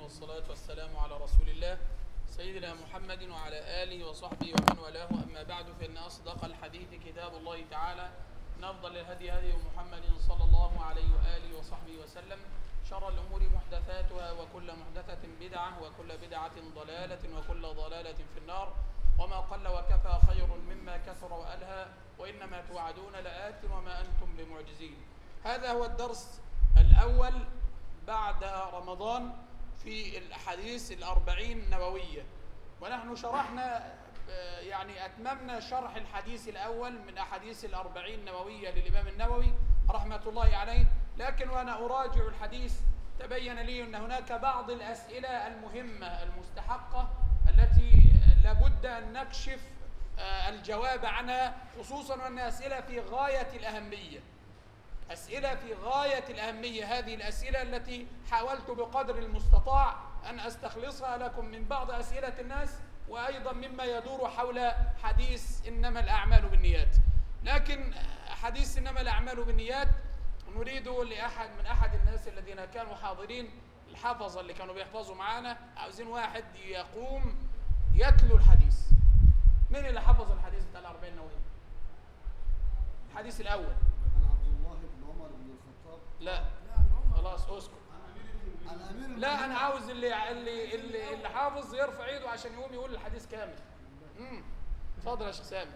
والصلاة والسلام على رسول الله سيدنا محمد وعلى آله وصحبه ومن والاه أما بعد فإن أصدق الحديث كتاب الله تعالى من أفضل الهدي هدي محمد صلى الله عليه وآله وصحبه وسلم شر الأمور محدثاتها وكل محدثة بدعة وكل بدعة ضلالة وكل ضلالة في النار وما قل وكفى خير مما كثر وألهى وإنما توعدون لآت وما أنتم بمعجزين هذا هو الدرس الأول بعد رمضان في الأحاديث الأربعين النووية ونحن شرحنا آه، يعني أتممنا شرح الحديث الأول من أحاديث الأربعين النووية للإمام النووي رحمة الله عليه لكن وأنا أراجع الحديث تبين لي أن هناك بعض الأسئلة المهمة المستحقة التي لابد أن نكشف آه، الجواب عنها خصوصا وأنها أسئلة في غاية الأهمية أسئلة في غاية الأهمية هذه الأسئلة التي حاولت بقدر المستطاع أن أستخلصها لكم من بعض أسئلة الناس وأيضا مما يدور حول حديث إنما الأعمال بالنيات لكن حديث إنما الأعمال بالنيات نريد لأحد من أحد الناس الذين كانوا حاضرين الحفظة اللي كانوا بيحفظوا معانا عاوزين واحد يقوم يتلو الحديث مين اللي حفظ الحديث بتاع الأربعين نووية الحديث الأول عن عبد الله بن عمر بن الخطاب لا خلاص اسكت عن امير لا انا عاوز اللي اللي اللي, اللي حافظ يرفع ايده عشان يقوم يقول الحديث كامل امم اتفضل يا شيخ سامي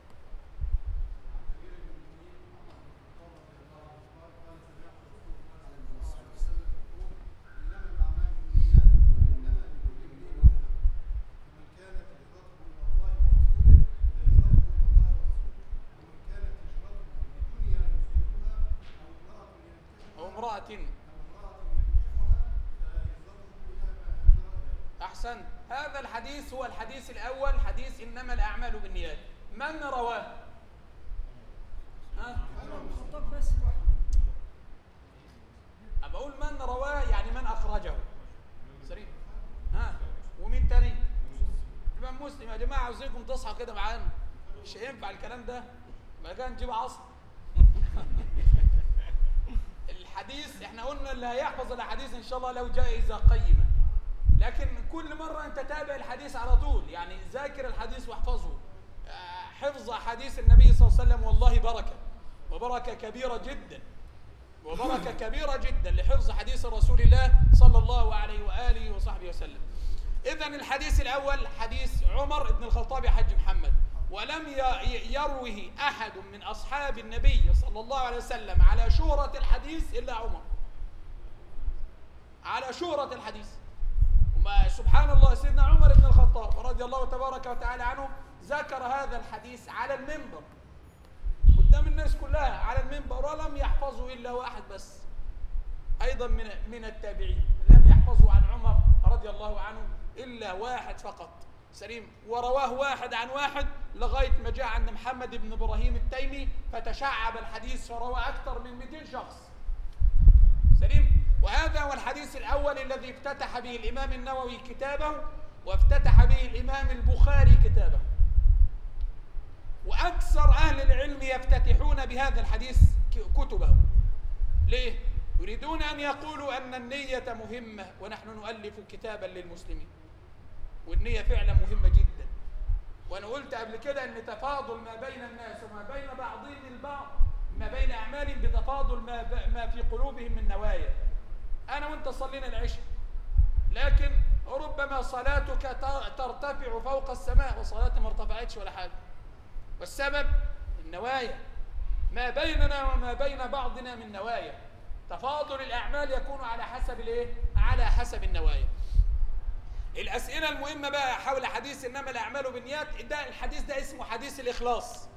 او امرأة احسنت هذا الحديث هو الحديث الاول حديث انما الاعمال بالنيات من رواه ها الخطاب بس لوحده أما أقول من رواه يعني من أخرجه سليم ها ومين تاني الإمام مسلم يا جماعة عاوزينكم تصحوا كده معانا مش هينفع الكلام ده ما كان نجيب عصر الحديث احنا قلنا اللي هيحفظ الأحاديث إن شاء الله له جائزة قيمة لكن كل مرة أنت تابع الحديث على طول يعني ذاكر الحديث واحفظه آه، حفظ أحاديث النبي صلى الله عليه وسلم والله بركة وبركة كبيرة جدا وبركة كبيرة جدا لحفظ حديث رسول الله صلى الله عليه وآله وصحبه وسلم إذا الحديث الأول حديث عمر بن الخطاب يا حج محمد ولم ي- يروه أحد من أصحاب النبي صلى الله عليه وسلم على شهرة الحديث إلا عمر على شهرة الحديث وما سبحان الله سيدنا عمر بن الخطاب رضي الله تبارك وتعالى عنه ذكر هذا الحديث على المنبر قدام الناس كلها على المنبر ولم يحفظه الا واحد بس ايضا من من التابعين لم يحفظه عن عمر رضي الله عنه الا واحد فقط سليم ورواه واحد عن واحد لغايه ما جاء عند محمد بن ابراهيم التيمي فتشعب الحديث فروى اكثر من 200 شخص سليم وهذا هو الحديث الأول الذي افتتح به الإمام النووي كتابه وافتتح به الإمام البخاري كتابه وأكثر أهل العلم يفتتحون بهذا الحديث ك- كتبه ليه؟ يريدون أن يقولوا أن النية مهمة ونحن نؤلف كتابا للمسلمين والنية فعلا مهمة جدا وأنا قلت قبل كده أن تفاضل ما بين الناس وما بين بعضهم البعض ما بين أعمالهم بتفاضل ما, ب- ما في قلوبهم من نوايا أنا وأنت صلينا العشاء لكن ربما صلاتك ت- ترتفع فوق السماء وصلاتي ما ارتفعتش ولا حاجة والسبب النوايا ما بيننا وما بين بعضنا من نوايا تفاضل الأعمال يكون على حسب الإيه؟ على حسب النوايا الأسئلة المهمة بقى حول حديث إنما الأعمال بالنيات ده الحديث ده اسمه حديث الإخلاص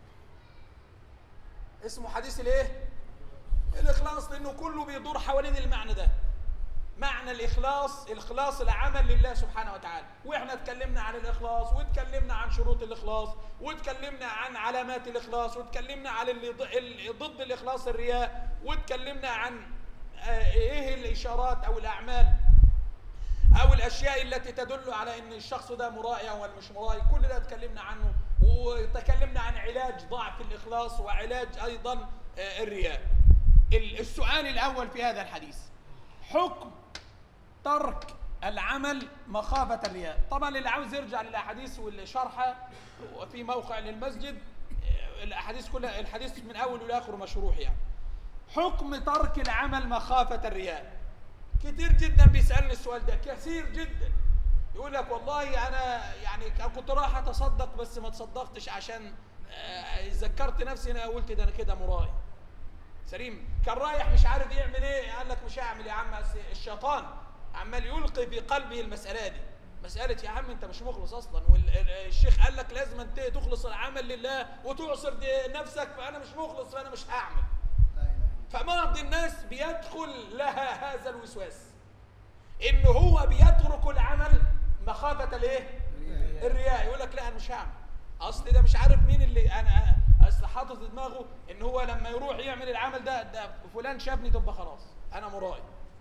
اسمه حديث الايه الاخلاص لانه كله بيدور حوالين المعنى ده معنى الاخلاص اخلاص العمل لله سبحانه وتعالى واحنا اتكلمنا عن الاخلاص واتكلمنا عن شروط الاخلاص واتكلمنا عن علامات الاخلاص واتكلمنا عن اللي ض- اللي ضد الاخلاص الرياء واتكلمنا عن آه، ايه الاشارات او الاعمال او الاشياء التي تدل على ان الشخص ده مرائي ولا مش مرائي كل ده اتكلمنا عنه وتكلمنا عن علاج ضعف الاخلاص وعلاج ايضا آه، الرياء ال- السؤال الاول في هذا الحديث حكم ترك العمل مخافة الرياء طبعا اللي عاوز يرجع للأحاديث والشرحة وفي موقع للمسجد الأحاديث كلها الحديث من أول لآخره مشروح يعني حكم ترك العمل مخافة الرياء كتير جدا بيسألني السؤال ده كثير جدا يقول لك والله أنا يعني كنت رايح أتصدق بس ما تصدقتش عشان آه، ذكرت نفسي أنا قلت ده أنا كده مرائي سليم كان رايح مش عارف يعمل ايه قال لك مش هعمل يا عم أصل الشيطان عمال يلقي في قلبه المسألة دي مسألة يا عم انت مش مخلص اصلا والشيخ قال لك لازم انت تخلص العمل لله وتعصر دي نفسك فانا مش مخلص فانا مش هعمل لا اله الا فبعض الناس بيدخل لها هذا الوسواس ان هو بيترك العمل مخافة الايه الرياء. الرياء يقول لك لا انا مش هعمل اصل ده مش عارف مين اللي انا اصل حاطط في دماغه ان هو لما يروح يعمل العمل ده ده فلان شافني تبقى خلاص انا مرائي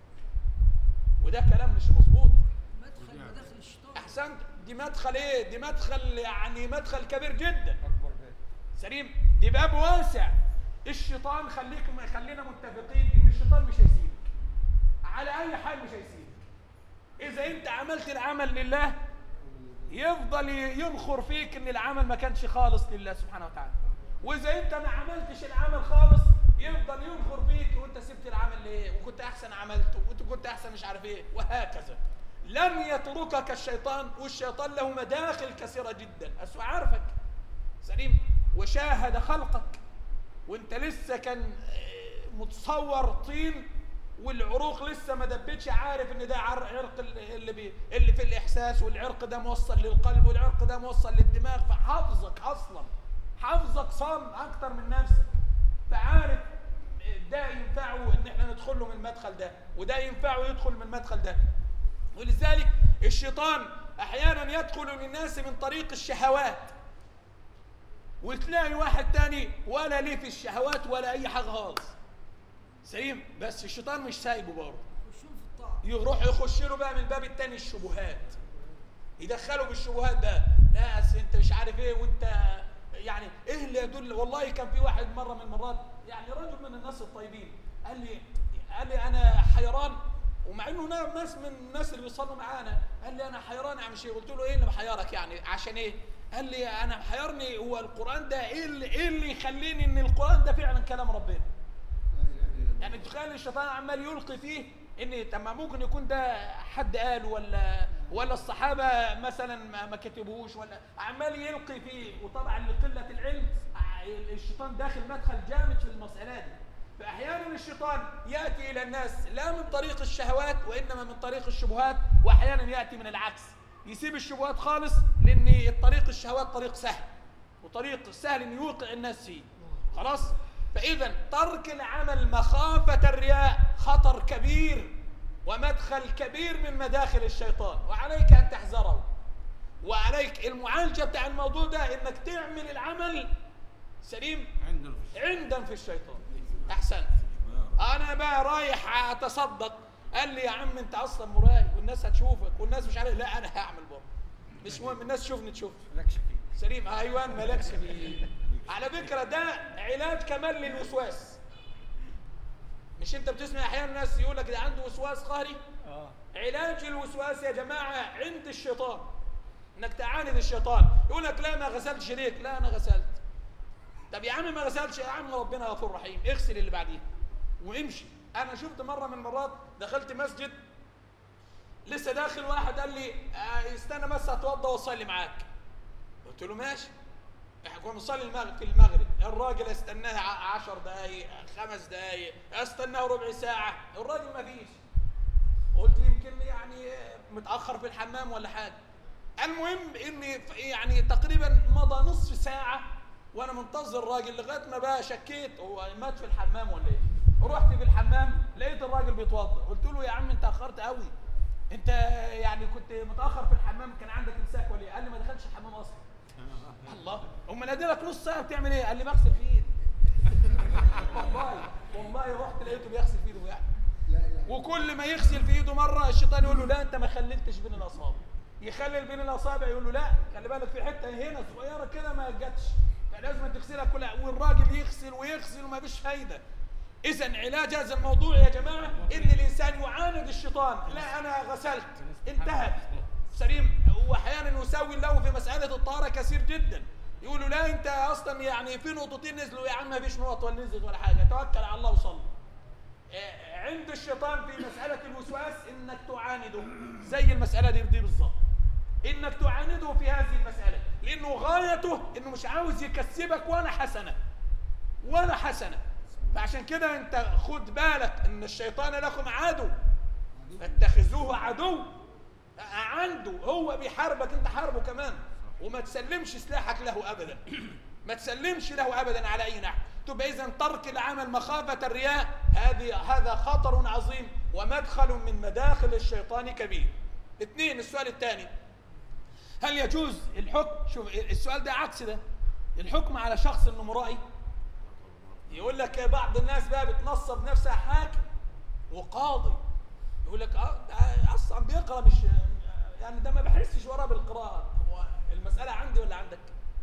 وده كلام مش مظبوط مدخل مداخل الشيطان احسنت دي مدخل ايه دي مدخل يعني مدخل كبير جدا اكبر باب سليم دي باب واسع الشيطان خليكم خلينا متفقين ان الشيطان مش هيسيبك على اي حال مش هيسيبك اذا انت عملت العمل لله يفضل ينخر فيك ان العمل ما كانش خالص لله سبحانه وتعالى واذا انت ما عملتش العمل خالص يفضل ينخر فيك وانت سبت العمل ليه وكنت احسن عملته وانت كنت احسن مش عارف ايه وهكذا لن يتركك الشيطان والشيطان له مداخل كثيره جدا أسوأ عارفك سليم وشاهد خلقك وانت لسه كان آه، متصور طين والعروق لسه ما دبتش عارف ان ده عر- عرق ال- اللي بي اللي في الاحساس والعرق ده موصل للقلب والعرق ده موصل للدماغ فحافظك اصلا حافظك صام اكتر من نفسك فعارف ده ينفعه ان احنا ندخل له من المدخل ده وده ينفعه يدخل من المدخل ده ولذلك الشيطان احيانا يدخل للناس من طريق الشهوات وتلاقي واحد تاني ولا ليه في الشهوات ولا اي حاجه خالص سليم بس الشيطان مش سايبه برضه يخشون في الطاعة يروح يخش له بقى من الباب التاني الشبهات يدخله بالشبهات بقى لا أصل انت مش عارف ايه وانت يعني ايه اللي يدل والله كان في واحد مره من المرات يعني رجل من الناس الطيبين قال لي قال لي انا حيران ومع انه نا- ناس من الناس اللي بيصلوا معانا قال لي انا حيران يا عم شيخ قلت له ايه اللي محيرك يعني عشان ايه قال لي انا محيرني هو القران ده ايه اللي ايه اللي يخليني ان القران ده فعلا كلام ربنا لا اله الا الله يعني تخيل الشيطان عمال يلقي فيه ان طب ما ممكن يكون ده حد قال ولا ولا الصحابه مثلا ما, ما كتبوش ولا عمال يلقي فيه وطبعا لقله العلم ع- الشيطان داخل مدخل جامد في المساله دي فاحيانا الشيطان ياتي الى الناس لا من طريق الشهوات وانما من طريق الشبهات واحيانا ياتي من العكس يسيب الشبهات خالص لان الطريق الشهوات طريق سهل وطريق سهل ان يوقع الناس فيه خلاص فاذا ترك العمل مخافه الرياء خطر كبير ومدخل كبير من مداخل الشيطان وعليك ان تحذره وعليك المعالجه بتاع الموضوع ده انك تعمل العمل سليم عندنا في عندم في الشيطان احسنت انا بقى رايح اتصدق قال لي يا عم انت اصلا مراي والناس هتشوفك والناس مش عارف لا انا هعمل برضه مش مهم الناس تشوفني تشوف لكش فيه سليم ايوه مالكش فيه على فكره ده علاج كمان للوسواس مش انت بتسمع احيانا ناس يقول لك ده عنده وسواس قهري اه علاج الوسواس يا جماعه عند الشيطان انك تعاند الشيطان يقول لك لا ما غسلتش ايديك لا انا غسلت طب يا عم ما غسلتش يا عم ربنا غفور رحيم اغسل اللي بعديه وامشي انا شفت مره من المرات دخلت مسجد لسه داخل واحد قال لي آه، استنى بس اتوضى واصلي معاك قلت له ماشي احنا كنا بنصلي المغرب في المغرب الراجل استناه ع- عشر دقايق خمس دقايق استناه ربع ساعه الراجل ما فيش قلت يمكن يعني متاخر في الحمام ولا حاجه المهم اني ف- يعني تقريبا مضى نصف ساعه وانا منتظر الراجل لغايه ما بقى شكيت هو مات في الحمام ولا ايه رحت في الحمام لقيت الراجل بيتوضا قلت له يا عم انت اخرت قوي انت يعني كنت متاخر في الحمام كان عندك امساك ولا ايه قال لي ما دخلش الحمام اصلا الله امال ادي لك نص ساعه بتعمل ايه قال لي بغسل في ايدي والله والله رحت لقيته بيغسل في ايده يعني لا اله الا الله وكل ما يغسل في ايده مره الشيطان يقول له لا انت ما خللتش بين الاصابع يخلل بين الاصابع يقول له لا خلي بالك في حته هنا صغيره كده ما جاتش فلازم تغسلها كلها والراجل يغسل ويغسل وما فيش فايده اذا علاج هذا الموضوع يا جماعه ان الانسان يعاند الشيطان الشيطان لا انا غسلت انتهت سليم واحيانا يساوي له في مساله الطهاره كثير جدا يقولوا لا انت اصلا يعني في نقطتين نزلوا يا عم ما فيش نقط ولا نزلت ولا حاجه توكل على الله وصلي آه، عند الشيطان في مساله الوسواس انك تعانده زي المساله دي دي بالظبط انك تعانده في هذه المساله لانه غايته انه مش عاوز يكسبك ولا حسنه ولا حسنه فعشان كده انت خد بالك ان الشيطان لكم عدو فاتخذوه عدو عنده هو بيحاربك انت حاربه كمان وما تسلمش سلاحك له ابدا ما تسلمش له ابدا على اي نحو تبقى اذا ترك العمل مخافه الرياء هذه هذا خطر عظيم ومدخل من مداخل الشيطان كبير اثنين السؤال الثاني هل يجوز الحكم شوف السؤال ده عكس ده الحكم على شخص انه مرائي يقول لك بعض الناس بقى بتنصب نفسها حاكم وقاضي يقول لك اه ده اصلا بيقرا مش يعني ده ما بحسش وراه بالقراءه هو المساله عندي ولا عندك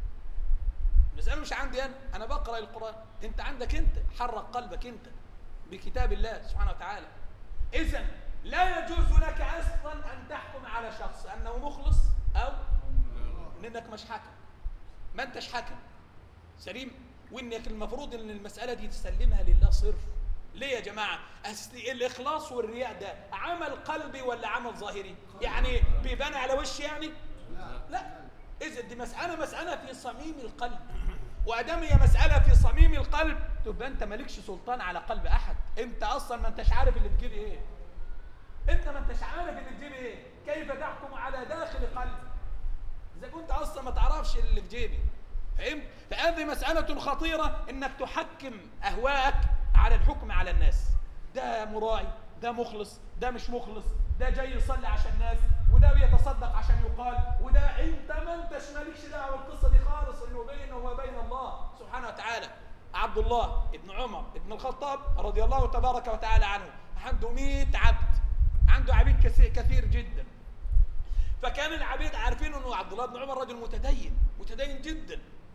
المساله مش عندي انا انا بقرا القران انت عندك انت حرك قلبك انت بكتاب الله سبحانه وتعالى اذا لا يجوز لك اصلا ان تحكم على شخص انه مخلص او انك مش حاكم ما انتش حاكم سليم وانك المفروض ان المساله دي تسلمها لله صرف ليه يا جماعه اصل الاخلاص والرياء ده عمل قلبي ولا عمل ظاهري يعني بيبان على وشي يعني لا اذا دي مساله مساله في صميم القلب وادام هي مساله في صميم القلب تبقى انت مالكش سلطان على قلب احد انت اصلا ما انتش عارف اللي تجيب ايه انت ما انتش عارف اللي تجيب ايه كيف تحكم على داخل قلبك اذا كنت اصلا ما تعرفش اللي في جيبي فهمت فهذه مساله خطيره انك تحكم اهواءك على الحكم على الناس ده مراعي ده مخلص ده مش مخلص ده جاي يصلي عشان الناس وده بيتصدق عشان يقال وده انت ما انتش مالكش دعوه القصه دي خالص انه بينه وبين الله سبحانه وتعالى عبد الله ابن عمر ابن الخطاب رضي الله تبارك وتعالى عنه عنده 100 عبد عنده عبيد كثير, كثير جدا فكان العبيد عارفين انه عبد الله بن عمر رجل متدين متدين جدا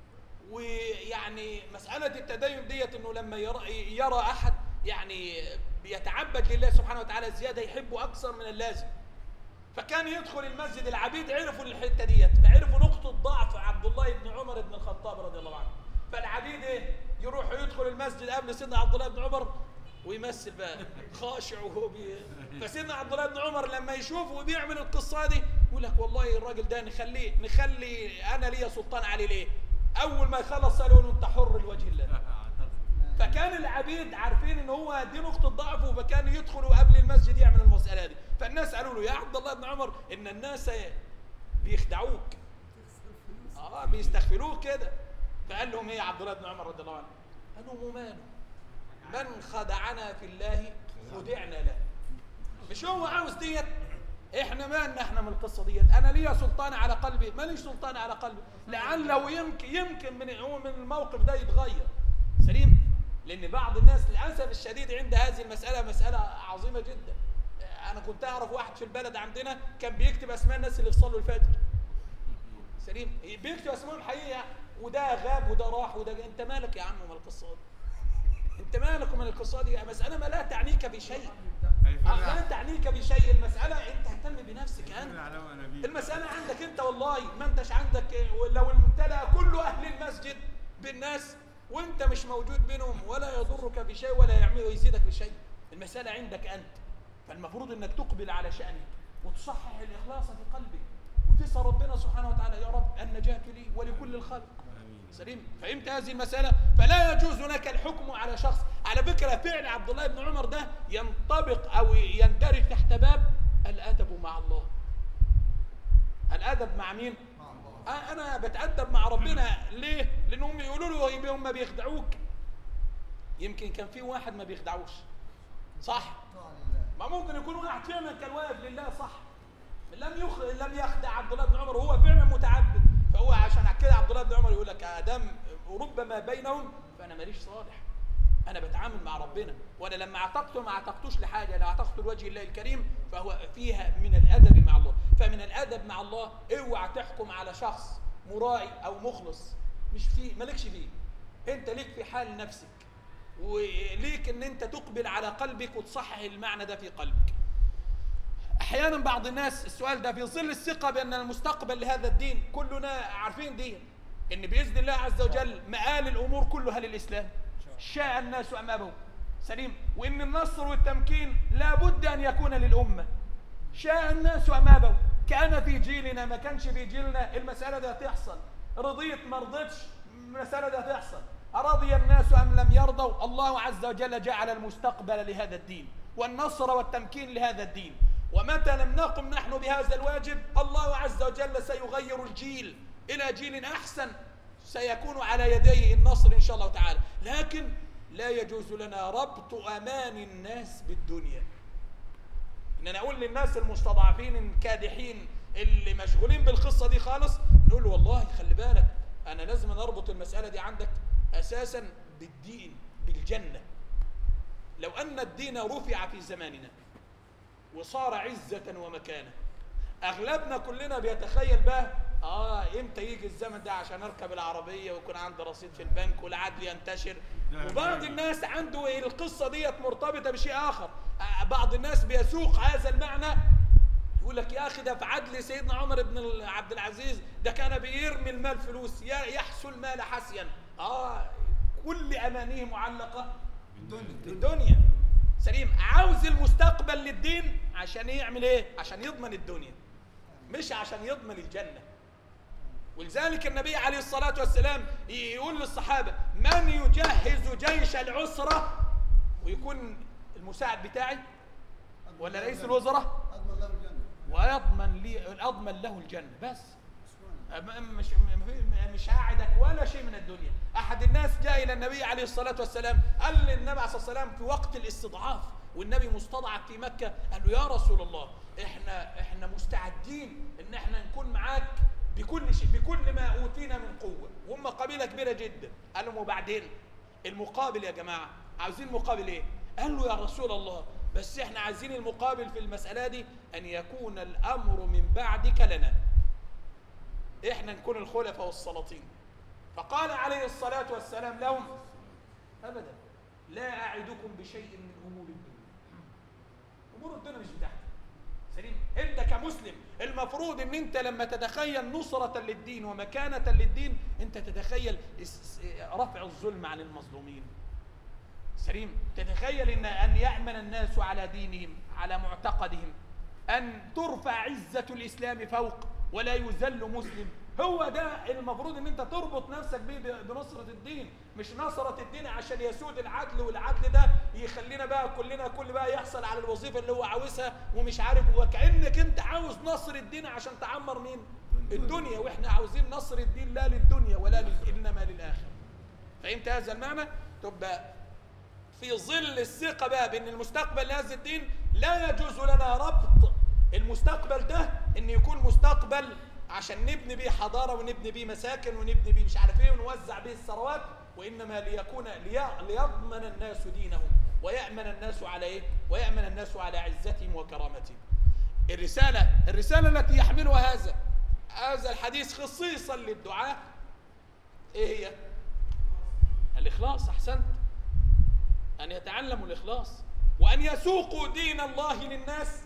ويعني مسألة التدين ديت انه لما يرى, يرى احد يعني بيتعبد لله سبحانه وتعالى زيادة يحبه اكثر من اللازم فكان يدخل المسجد العبيد عرفوا الحتة ديت فعرفوا نقطة ضعف عبد الله بن عمر بن الخطاب رضي الله عنه فالعبيد ايه يروح يدخل المسجد قبل سيدنا عبد الله بن عمر ويمثل بقى خاشع وهو بي فسيدنا عبد الله بن عمر لما يشوفه وبيعمل القصه دي يقول لك والله الراجل ده نخليه نخلي انا ليا سلطان عليه ليه؟ اول ما يخلص قالوا له انت حر لوجه الله فكان العبيد عارفين ان هو دي نقطه ضعفه فكان يدخلوا قبل المسجد يعمل المساله دي فالناس قالوا له يا عبد الله بن عمر ان الناس بيخدعوك اه بيستغفروك كده فقال لهم ايه يا عبد الله بن عمر رضي الله عنه قالوا ماله من خدعنا في الله خدعنا له مش هو عاوز ديت احنا مالنا احنا من القصه ديت انا ليا سلطان على قلبي ماليش سلطان على قلبي لعله يمكن يمكن من هو من الموقف ده يتغير سليم لان بعض الناس للاسف الشديد عند هذه المساله مساله عظيمه جدا انا كنت اعرف واحد في البلد عندنا كان بيكتب اسماء الناس اللي بيصلوا الفجر سليم بيكتب اسمائهم حقيقه وده غاب وده راح وده انت مالك يا عم من القصه دي انت مالك من القصه دي مساله ما لا تعنيك بشيء لا تعنيك بشيء المساله انت اهتم بنفسك انت المساله عندك انت والله ما انتش عندك لو امتلأ كل اهل المسجد بالناس وانت مش موجود بينهم ولا يضرك بشيء ولا يعمل ويزيدك بشيء المساله عندك انت فالمفروض انك تقبل على شانك وتصحح الاخلاص في قلبك وتسال ربنا سبحانه وتعالى يا رب النجاه لي ولكل الخلق سليم فهمت هذه المسألة فلا يجوز لك الحكم على شخص على فكرة فعل عبد الله بن عمر ده ينطبق أو يندرج تحت باب الأدب مع الله الأدب مع مين؟ أنا بتأدب مع ربنا ليه؟ لأنهم يقولوا له هم بيخدعوك يمكن كان في واحد ما بيخدعوش صح؟ ما ممكن يكون واحد فعلا كان واقف لله صح لم يخ... لم يخدع عبد الله بن عمر وهو فعلا متعبد فهو عشان كده عبد الله بن عمر يقول لك ادم ربما بينهم فانا ماليش صالح انا بتعامل مع ربنا وانا لما اعتقته ما اعتقتوش لحاجه لو اعتقته لوجه الله الكريم فهو فيها من الادب مع الله فمن الادب مع الله اوعى تحكم على شخص مراعي او مخلص مش فيه مالكش فيه انت ليك في حال نفسك وليك ان انت تقبل على قلبك وتصحح المعنى ده في قلبك احيانا بعض الناس السؤال ده في ظل الثقه بان المستقبل لهذا الدين كلنا عارفين دي ان باذن الله عز وجل مآل الامور كلها للاسلام شاء الناس ام ابوا سليم وان النصر والتمكين لابد ان يكون للامه شاء الناس ام ابوا كان في جيلنا ما كانش في جيلنا المساله دي هتحصل رضيت ما رضيتش المساله دي هتحصل أرضي الناس أم لم يرضوا الله عز وجل جعل المستقبل لهذا الدين والنصر والتمكين لهذا الدين ومتى لم نقم نحن بهذا الواجب الله عز وجل سيغير الجيل إلى جيل أحسن سيكون على يديه النصر إن شاء الله تعالى لكن لا يجوز لنا ربط أمان الناس بالدنيا ان انا اقول للناس المستضعفين الكادحين اللي مشغولين بالقصه دي خالص نقول له والله خلي بالك انا لازم نربط المساله دي عندك اساسا بالدين بالجنه لو ان الدين رفع في زماننا وصار عزه ومكانه اغلبنا كلنا بيتخيل بقى اه امتى يجي الزمن ده عشان اركب العربيه ويكون عندي رصيد في البنك والعدل ينتشر نعم، وبعض نعم. الناس عنده القصه ديت مرتبطه بشيء اخر آه، بعض الناس بيسوق هذا المعنى يقول لك يا اخي ده في عدل سيدنا عمر بن ال- عبد العزيز ده كان بيرمي المال فلوس ي- يحسو المال حسيا اه كل امانيه معلقه بالدنيا سليم عاوز المستقبل للدين عشان يعمل ايه عشان يضمن الدنيا مش عشان يضمن الجنه ولذلك النبي عليه الصلاة والسلام ي- يقول للصحابة من يجهز جيش العسرة ويكون المساعد بتاعي ولا رئيس الوزراء اضمن له الجنه ويضمن لي اضمن له الجنة بس سبحان الله. م- مش م- م- مش هقعدك ولا شيء من الدنيا احد الناس جاء الى النبي عليه الصلاه والسلام قال للنبي عليه الصلاه والسلام في وقت الاستضعاف والنبي مستضعف في مكه قال له يا رسول الله احنا احنا مستعدين ان احنا نكون معاك بكل شيء بكل ما اوتينا من قوه وهم قبيله كبيره جدا قال لهم وبعدين المقابل يا جماعه عاوزين مقابل ايه قال له يا رسول الله بس احنا عايزين المقابل في المساله دي ان يكون الامر من بعدك لنا احنا نكون الخلفاء والسلاطين فقال عليه الصلاة والسلام لهم أبدا لا أعدكم بشيء من أمور الدنيا أمور الدنيا مش بتاعتك سليم أنت كمسلم المفروض أن أنت لما تتخيل نصرة للدين ومكانة للدين أنت تتخيل اس- اس- رفع الظلم عن المظلومين سليم تتخيل ان ان يامن الناس على دينهم على معتقدهم ان ترفع عزه الاسلام فوق ولا يذل مسلم هو ده المفروض ان انت تربط نفسك بيه ب- بنصره الدين مش نصره الدين عشان يسود العدل والعدل ده يخلينا بقى كلنا كل بقى يحصل على الوظيفه اللي هو عاوزها ومش عارف وكانك انت عاوز نصر الدين عشان تعمر مين الدنيا واحنا عاوزين نصر الدين لا للدنيا ولا لل... انما للاخره فهمت هذا المعنى تبقى في ظل الثقة بقى بأن المستقبل لهذا الدين لا يجوز لنا ربط المستقبل ده أن يكون مستقبل عشان نبني بيه حضارة ونبني بيه مساكن ونبني بيه مش عارف ايه ونوزع بيه الثروات وإنما ليكون لي- ليضمن الناس دينهم ويأمن الناس على ايه؟ ويأمن الناس على عزتهم وكرامتهم. الرسالة الرسالة التي يحملها هذا هذا الحديث خصيصا للدعاة ايه هي؟ الإخلاص أحسنت أن يتعلموا الإخلاص وأن يسوقوا دين الله للناس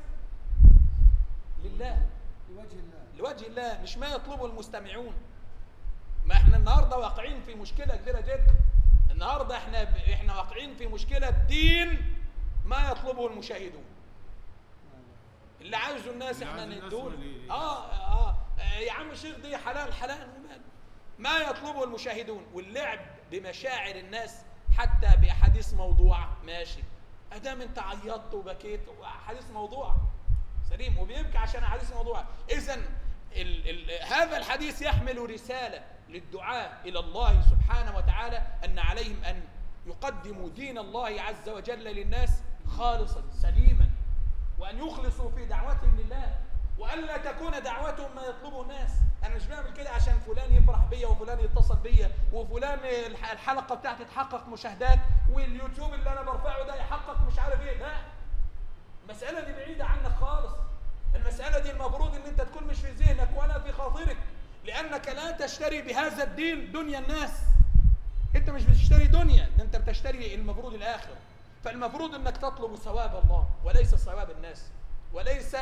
لله لوجه الله لوجه الله مش ما يطلبه المستمعون ما احنا النهارده واقعين في مشكله كبيره جدا النهارده احنا احنا واقعين في مشكله دين ما يطلبه المشاهدون اللي عايزه الناس اللي احنا عايز الناس ندول وليه؟ آه, اه اه يا عم الشيخ دي حلال حلال ومال ما يطلبه المشاهدون واللعب بمشاعر الناس حتى باحاديث موضوع ماشي ادام انت عيطت وبكيت حديث موضوع سليم وبيبكي عشان حديث موضوع اذا ال ال هذا الحديث يحمل رساله للدعاء الى الله سبحانه وتعالى ان عليهم ان يقدموا دين الله عز وجل للناس خالصا سليما وأن يخلصوا في دعوتهم لله وألا تكون دعوتهم ما يطلبه الناس أنا مش بعمل كده عشان فلان يفرح بيا وفلان يتصل بيا وفلان الح- الحلقة بتاعتي تحقق مشاهدات واليوتيوب اللي أنا برفعه ده يحقق مش عارف إيه لا المسألة دي بعيدة عنك خالص المسألة دي المفروض إن أنت تكون مش في ذهنك ولا في خاطرك لأنك لا تشتري بهذا الدين دنيا الناس انت مش بتشتري دنيا ده انت بتشتري المفروض الاخره فالمفروض انك تطلب ثواب الله وليس ثواب الناس وليس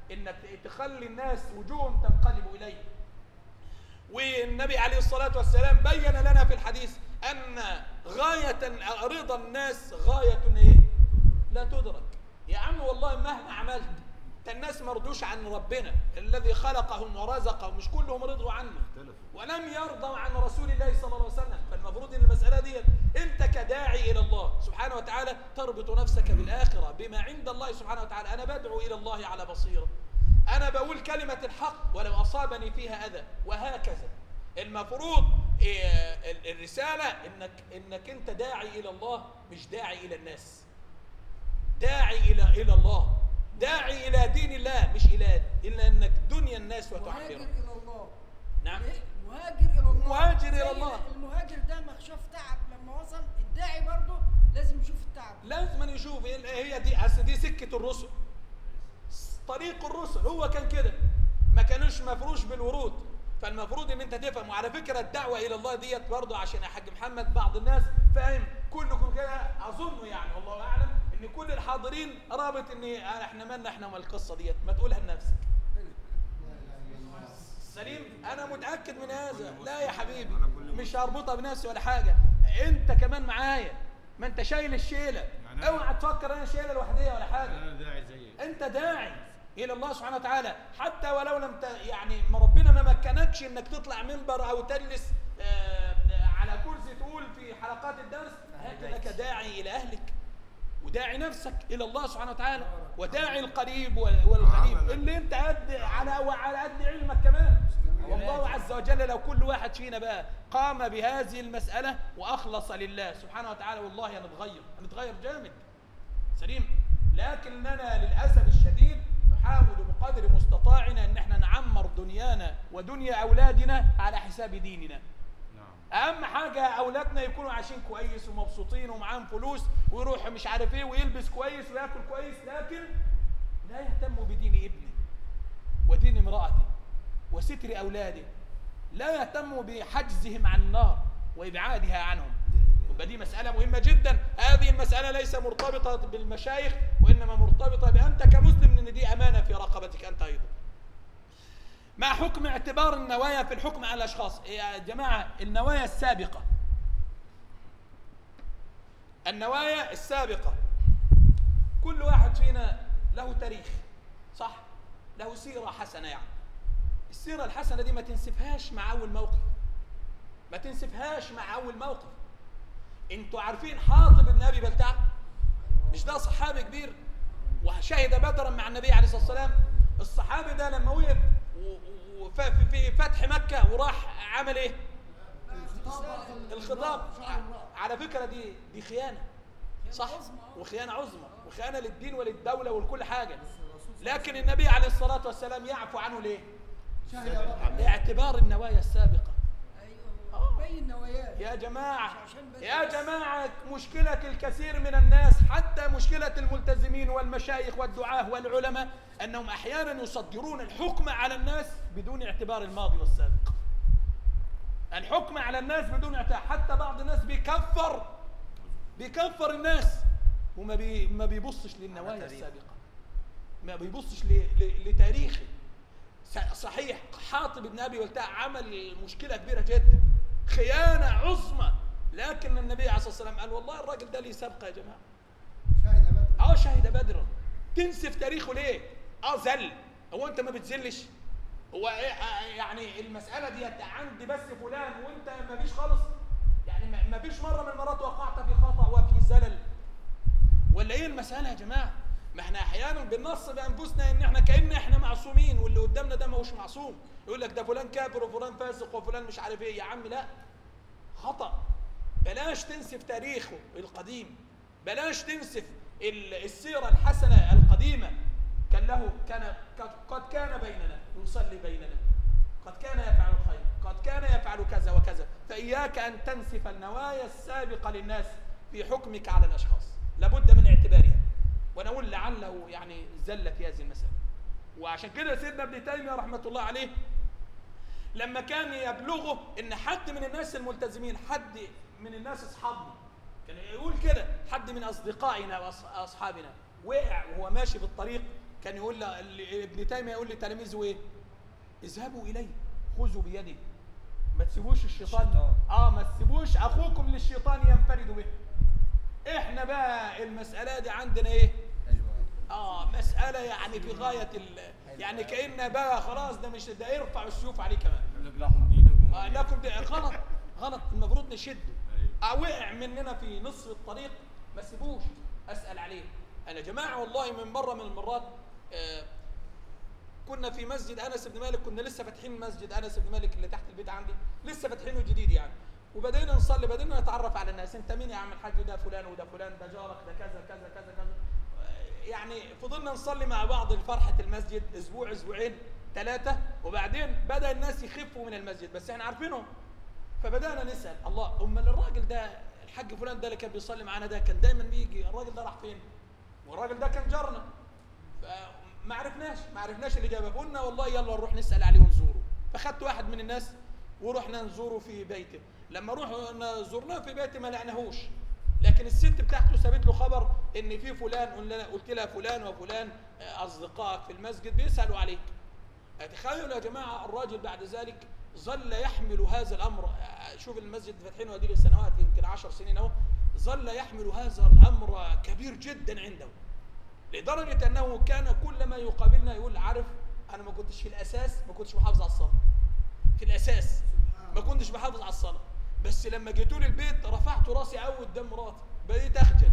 انك تخلي الناس وجوههم تنقلب اليه والنبي عليه الصلاة والسلام بين لنا في الحديث أن غاية رضا الناس غاية إيه؟ لا تدرك يا عم والله مهما عملت ده الناس مرضوش عن ربنا الذي خلقهم ورزقهم مش كلهم رضوا عنه ولم يرضوا عن رسول الله صلى الله عليه وسلم فالمفروض ان المسألة دي انت كداعي الى الله سبحانه وتعالى تربط نفسك بالآخرة بما عند الله سبحانه وتعالى انا بدعو الى الله على بصيرة انا بقول كلمة الحق ولو اصابني فيها اذى وهكذا المفروض إيه، ال- الرسالة انك انك انت داعي الى الله مش داعي الى الناس داعي الى الى الله داعي الى دين الله مش الى الا انك دنيا الناس مهاجر وتعمرها الى الله نعم ليه؟ مهاجر الى الله مهاجر إلى زي الله. المهاجر ده ما شاف تعب لما وصل الداعي برضه لازم يشوف التعب لازم أن يشوف إيه- هي دي اصل دي سكه الرسل طريق الرسل هو كان كده ما كانوش مفروش بالورود فالمفروض ان انت تفهم وعلى فكره الدعوه الى الله ديت برضه عشان يا حاج محمد بعض الناس فاهم كلكم كده اظن يعني والله اعلم ان كل الحاضرين رابط ان احنا مالنا احنا وما القصه ديت ما تقولها لنفسك سليم انا متاكد من هذا لا يا حبيبي مش هربطها بنفسي ولا حاجه انت كمان معايا ما انت شايل الشيله يعني أنا- اوعى تفكر انا شايله لوحديه ولا حاجه انا داعي زيك انت داعي الى الله سبحانه وتعالى حتى ولو لم ت... يعني ما ربنا ما مكنكش انك تطلع منبر او تجلس آه، على كرسي تقول في حلقات الدرس لكنك داعي الى اهلك وداعي نفسك الى الله سبحانه وتعالى وداعي القريب وال- والغريب عملاً. اللي انت قد على وعلى قد علمك كمان والله عز وجل لو كل واحد فينا بقى قام بهذه المسألة وأخلص لله سبحانه وتعالى والله هنتغير هنتغير جامد سليم لكننا للأسف الشديد نحاول بقدر مستطاعنا ان احنا نعمر دنيانا ودنيا اولادنا على حساب ديننا نعم اهم حاجه اولادنا يكونوا عايشين كويس ومبسوطين ومعاهم فلوس ويروح مش عارف ايه ويلبس كويس وياكل كويس لكن لا يهتم بدين ابنه ودين امراته وستر اولاده لا يهتم بحجزهم عن النار وابعادها عنهم يبقى دي مسألة مهمة جدا هذه المسألة ليس مرتبطة بالمشايخ وإنما مرتبطة بأنت كمسلم إن دي أمانة في رقبتك أنت أيضا ما حكم اعتبار النوايا في الحكم على الأشخاص يا جماعة النوايا السابقة النوايا السابقة كل واحد فينا له تاريخ صح له سيرة حسنة يعني السيرة الحسنة دي ما تنسفهاش مع أول موقف ما تنسفهاش مع أول موقف انتوا عارفين حاطب بن أبي بلتع مش ده صحابي كبير وشهد بدرا مع النبي عليه الصلاة والسلام الصحابي ده لما وقف و- و- ف- في في فتح مكة وراح عمل ايه الخطاب على فكرة دي دي خيانة صح وخيانة عظمى وخيانة للدين وللدولة ولكل حاجة لكن النبي عليه الصلاة والسلام يعفو عنه ليه شهد بدر اعتبار النوايا السابقة ايوه بين نواياه يا جماعة عشان بس- يا جماعة مشكلة الكثير من الناس حتى مشكلة الملتزمين والمشايخ والدعاة والعلماء أنهم أحيانا يصدرون الحكم على الناس بدون اعتبار الماضي والسابق الحكم على الناس بدون اعتبار حتى بعض الناس بيكفر بيكفر الناس وما بي ما بيبصش للنوايا السابقة ما بيبصش ل- ل- لتاريخه س- صحيح حاطب بن ابي ولتاع عمل مشكله كبيره جدا خيانه عظمى لكن النبي عليه الصلاه والسلام قال والله الراجل ده ليه سابقه يا جماعه شهد بدر اه شهد بدرا تنسف تاريخه ليه اه زل هو انت ما بتزلش هو إيه آه، يعني المساله دي عندي بس فلان وانت ما فيش خالص يعني ما- ما فيش مره من المرات وقعت في خطا وفي زلل ولا ايه المساله يا جماعه ما احنا احيانا بننصب انفسنا ان احنا كان احنا معصومين واللي قدامنا ده ما هوش معصوم يقول لك ده فلان كافر وفلان فاسق وفلان مش عارف ايه يا عم لا خطأ بلاش تنسف تاريخه القديم بلاش تنسف ال- السيرة الحسنة القديمة كان له كان قد- قد كان بيننا يصلي بيننا قد كان يفعل الخير قد كان يفعل كذا وكذا فإياك أن تنسف النوايا السابقة للناس في حكمك على الأشخاص لابد من اعتبارها ونقول لعله يعني زل في هذه المسألة وعشان كده سيدنا ابن تيمية رحمة الله عليه لما كان يبلغه ان حد من الناس الملتزمين حد من الناس اصحابنا كان يقول كده حد من اصدقائنا واصحابنا وقع وهو ماشي في الطريق كان يقول ل- ل- ابن تيميه يقول لتلاميذه ايه اذهبوا اليه خذوا بيده ما تسيبوش الشيطان الشيطان. اه ما تسيبوش اخوكم للشيطان ينفرد به احنا بقى المساله دي عندنا ايه ايوه اه مساله يعني في غايه ال... يعني كان بقى خلاص ده مش ده يرفع السيوف عليه كمان يقول لك لكم دينكم آه لكم ده غلط غلط المفروض نشده أيوة. آه وقع مننا في نصف الطريق ما سيبوش اسال عليه انا جماعه والله من مره من المرات آه كنا في مسجد انس بن مالك كنا لسه فاتحين مسجد انس بن مالك اللي تحت البيت عندي لسه فاتحينه جديد يعني وبدينا نصلي بدينا نتعرف على الناس انت مين يا عم الحاج ده فلان وده فلان ده جارك ده كذا كذا كذا كذا آه، يعني فضلنا نصلي مع بعض لفرحه المسجد اسبوع اسبوعين ثلاثه وبعدين بدا الناس يخفوا من المسجد بس احنا عارفينهم فبدانا نسال الله امال الراجل ده الحاج فلان ده اللي كان بيصلي معانا ده كان دايما بيجي الراجل ده راح فين والراجل ده كان جارنا فما عرفناش ما عرفناش الاجابه فقلنا والله يلا نروح نسال عليه ونزوره فخدت واحد من الناس ورحنا نزوره في بيته لما رحنا زرناه في بيته ما لقناهوش لكن الست بتاعته سابت له خبر ان في فلان قلنا قلت لها فلان وفلان آه، اصدقائك في المسجد بيسالوا عليك تخيلوا يا جماعه الراجل بعد ذلك ظل يحمل هذا الامر آه، شوف المسجد فاتحينه هذه السنوات يمكن عشر سنين اهو ظل يحمل هذا الامر كبير جدا عنده لدرجه انه كان كل ما يقابلنا يقول عارف انا ما كنتش في الاساس ما كنتش بحافظ على الصلاه في الاساس ما كنتش بحافظ على الصلاه بس لما جيتوا لي البيت رفعت راسي قوي قدام مراتي بقيت اخجل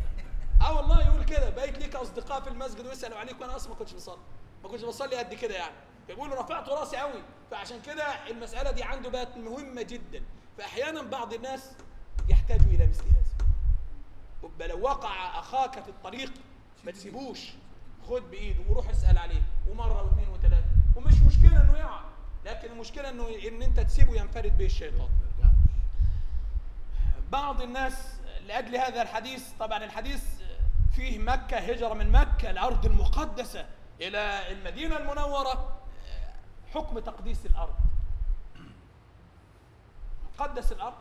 اه والله يقول كده بقيت ليك اصدقاء في المسجد ويسالوا عليك وانا اصلا ما كنتش بصلي ما كنتش بصلي قد كده يعني يقول رفعت راسي قوي فعشان كده المساله دي عنده بقت مهمه جدا فاحيانا بعض الناس يحتاج الى مثل هذا يبقى لو وقع اخاك في الطريق ما تسيبوش خد بايده وروح اسال عليه ومره واثنين وثلاثه ومش مشكله انه يقع لكن المشكله انه ان انت تسيبه ينفرد به الشيطان بعض الناس لاجل هذا الحديث طبعا الحديث فيه مكه هجره من مكه الارض المقدسه الى المدينه المنوره حكم تقديس الارض قدس الارض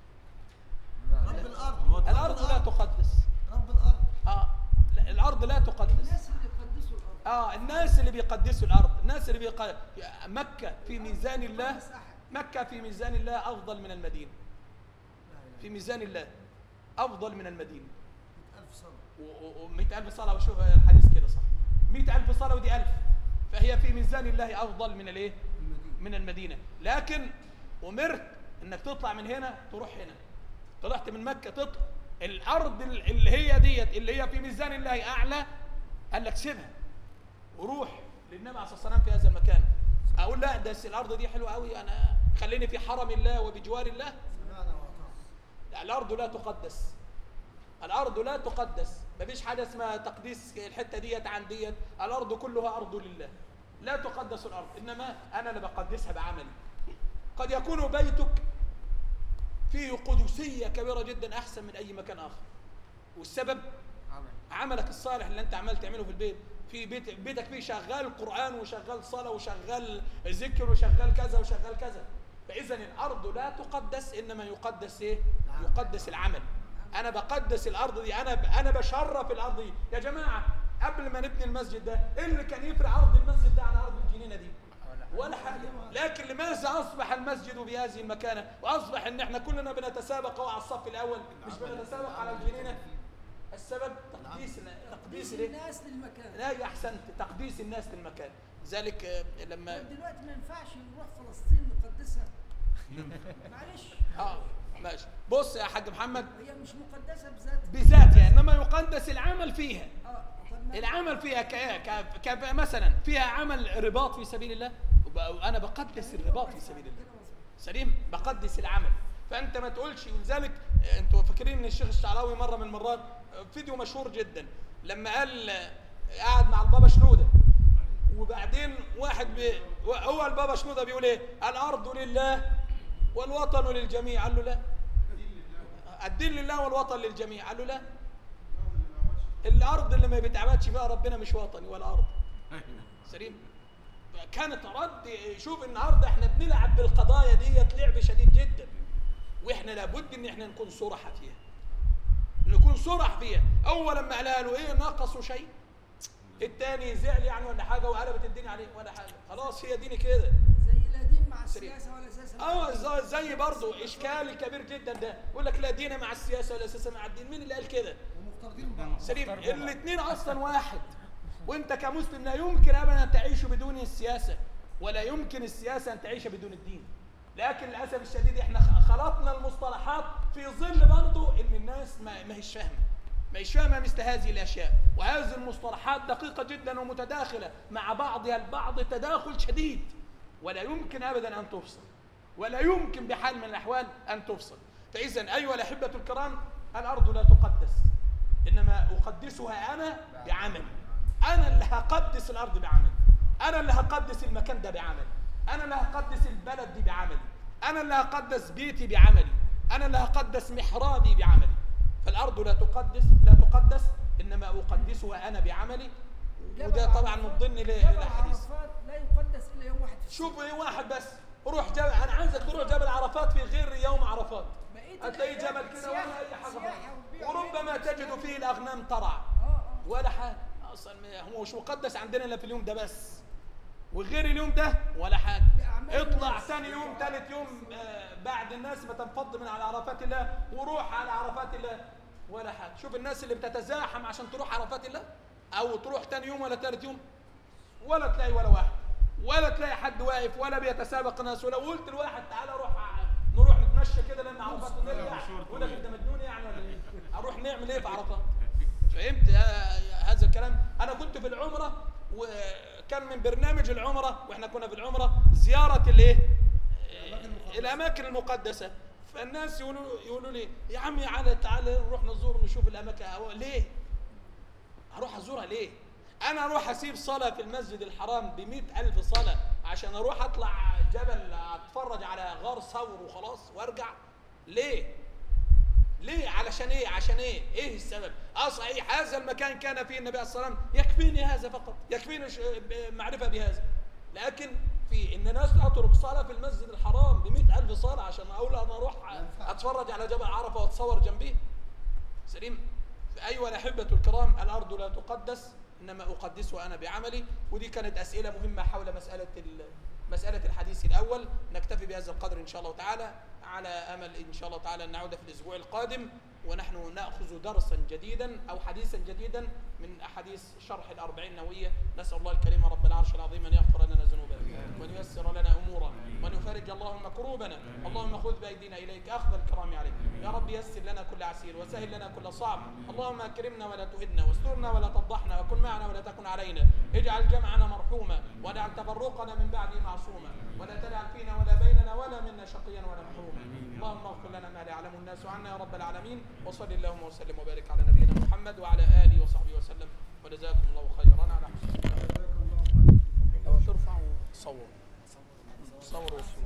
رب الارض الارض لا تقدس رب الارض اه لا الارض لا تقدس الناس اللي يقدسوا الارض اه الناس اللي بيقدسوا الارض الناس اللي بيق... مكه في ميزان الله بس أحد. مكه في ميزان الله افضل من المدينه في ميزان الله افضل من المدينه ألف صلاة و100 ألف صلاة وشوف الحديث كده صح 100 ألف صلاة ودي ألف فهي في ميزان الله أفضل من الإيه؟ المدينة من المدينة لكن أمرت إنك تطلع من هنا تروح هنا طلعت من مكة تطلع الأرض ال- اللي هي ديت اللي هي في ميزان الله أعلى قال لك سيبها وروح للنبي عليه الصلاة والسلام في هذا المكان أقول لا ده الأرض دي حلوة قوي أنا خليني في حرم الله وبجوار الله سمعنا وأطعنا لا الارض لا تقدس الارض لا تقدس مفيش حاجه اسمها تقديس الحته ديت عن ديت الارض كلها ارض لله لا تقدس الارض انما انا اللي بقدسها بعملي قد يكون بيتك فيه قدسيه كبيره جدا احسن من اي مكان اخر والسبب عمل عملك الصالح اللي انت عمال تعمله في البيت في بيت بيتك فيه شغال قران وشغال صلاه وشغال ذكر وشغال كذا وشغال كذا فاذا الارض لا تقدس انما يقدس ايه يقدس العمل انا بقدس الارض دي انا ب... انا بشرف الارض دي يا جماعه قبل ما نبني المسجد ده ايه اللي كان يفرق ارض المسجد ده عن ارض الجنينه دي ولا حاجه لكن لماذا اصبح المسجد بهذه المكانه واصبح ان احنا كلنا بنتسابق أهو على الصف الاول مش بنتسابق على الجنينه السبب تقديس تقديس تقديس الايه الناس للمكان لا احسنت تقديس الناس للمكان ذلك آه، لما طيب دلوقتي ما ينفعش نروح فلسطين نقدسها معلش اه ماشي بص يا حاج محمد هي مش مقدسه بذاتها بذاتها انما يقدس العمل فيها اه طب ما- العمل فيها ك... ك... ك... مثلا فيها عمل رباط في سبيل الله وب- وانا بقدس الرباط في سبيل الله كده مظبوط. سليم بقدس العمل فانت ما تقولش ولذلك آه، انتوا فاكرين ان الشيخ الشعراوي مره من المرات آه، فيديو مشهور جدا لما قال آه، قعد مع البابا شنوده وبعدين واحد بي هو البابا شنوده بيقول ايه الارض لله والوطن للجميع قال له لا الدين لله والوطن للجميع قال له لا الارض اللي ما بيتعبدش فيها ربنا مش وطني ولا ارض سليم كانت رد شوف النهارده احنا بنلعب بالقضايا ديت لعب شديد جدا واحنا لابد ان احنا نكون صرحة فيها نكون صرح فيها اول لما قالها له ايه ناقصوا شيء التاني زعل يعني ولا حاجه وقلبت الدنيا عليه ولا حاجه خلاص هي ديني كده زي القديم مع سريع. السياسه ولا اساسا اه زي- زي برضه اشكال كبير جدا ده يقول لك لا دين مع السياسه ولا سياسه مع الدين مين اللي قال كده ومختلطين ببعض سليم الاثنين اصلا واحد وانت كمسلم لا يمكن ابدا ان تعيش بدون السياسه ولا يمكن السياسه ان تعيش بدون الدين لكن للاسف الشديد احنا خلطنا المصطلحات في ظل برضه ان الناس ما ما هيش فاهمه ما هيش فاهمه مثل هذه الاشياء وهذه المصطلحات دقيقه جدا ومتداخله مع بعضها البعض تداخل شديد ولا يمكن ابدا ان تفصل ولا يمكن بحال من الاحوال ان تفصل فاذا ايها الاحبه الكرام الارض لا تقدس انما اقدسها انا بعملي انا اللي هقدس الارض بعملي انا اللي هقدس المكان ده بعملي انا اللي هقدس البلد دي بعملي انا اللي هقدس بيتي بعملي انا اللي هقدس محرابي بعملي فالارض لا تقدس لا تقدس انما اقدسها انا بعملي وده جبل طبعا من عرفات- ضمن ال- جبل الاحاديث عرفات لا يقدس الا يوم واحد في السنة. شوف ايه واحد بس روح جبل انا عايزك تروح جبل عرفات في غير يوم عرفات بقيت هتلاقي الأيام جبل كده ولا اي حاجه سياحة خالص. وبيع وربما وبيع. تجد فيه الاغنام ترعى اه اه ولا حاجه اصلا ما- هو مش مقدس عندنا الا في اليوم ده بس وغير اليوم ده ولا حاجه بأعمال اطلع الناس. ثاني يوم ثالث يوم آه، بعد الناس ما تنفض من على عرفات الله وروح على عرفات الله ولا حاجه شوف الناس اللي بتتزاحم عشان تروح عرفات الله او تروح ثاني يوم ولا ثالث يوم ولا تلاقي ولا واحد ولا تلاقي حد واقف ولا بيتسابق ناس ولو قلت لواحد تعالى روح ع- نروح نتمشى كده لان عرفات ونرجع يقول لك انت مجنون يعني ولا ايه؟ هنروح نعمل ايه في عرفات؟ فهمت يا- هذا الكلام؟ انا كنت في العمره وكان من برنامج العمره واحنا كنا في العمره زياره الايه؟ الاماكن المقدسه فالناس يقولوا يقولوا لي يا عم تعالى تعالى نروح نزور نشوف الاماكن أو- ليه؟ اروح ازورها ليه انا اروح اسيب صلاه في المسجد الحرام ب ألف صلاه عشان اروح اطلع جبل اتفرج على غار ثور وخلاص وارجع ليه ليه علشان ايه عشان ايه ايه السبب اه صحيح هذا المكان كان فيه النبي عليه الصلاه والسلام يكفيني هذا فقط يكفيني ش- ب- معرفه بهذا لكن في ان الناس تترك صلاه في المسجد الحرام ب ألف صلاه عشان اقول انا اروح اتفرج على جبل عرفه واتصور جنبيه سليم أيها الأحبة الكرام الأرض لا تقدس إنما أقدسها أنا بعملي ودي كانت أسئلة مهمة حول مسألة ال- مسألة الحديث الأول نكتفي بهذا القدر إن شاء الله تعالى على أمل إن شاء الله تعالى أن نعود في الأسبوع القادم ونحن نأخذ درسا جديدا أو حديثا جديدا من أحاديث شرح الأربعين النووية نسأل الله الكريم رب العرش العظيم أن يغفر لنا ذنوبنا وأن ييسر لنا أمورنا وأن يفرج اللهم كروبنا اللهم خذ بأيدينا إليك أخذ الكرام عليك يا رب يسر لنا كل عسير وسهل لنا كل صعب اللهم أكرمنا ولا تهدنا واسترنا ولا تفضحنا وكن معنا ولا تكن علينا اجعل جمعنا مرحوما واجعل تفرقنا من بعده معصوما ولا تجعل فينا ولا بيننا ولا منا شقيا ولا محروما اللهم اغفر لنا ما لا يعلم الناس عنا يا رب العالمين وصل اللهم وسلم وبارك على نبينا محمد وعلى اله وصحبه وسلم وجزاكم الله خيرا على حسن جزاك الله خير لو ترفعوا صوروا صوروا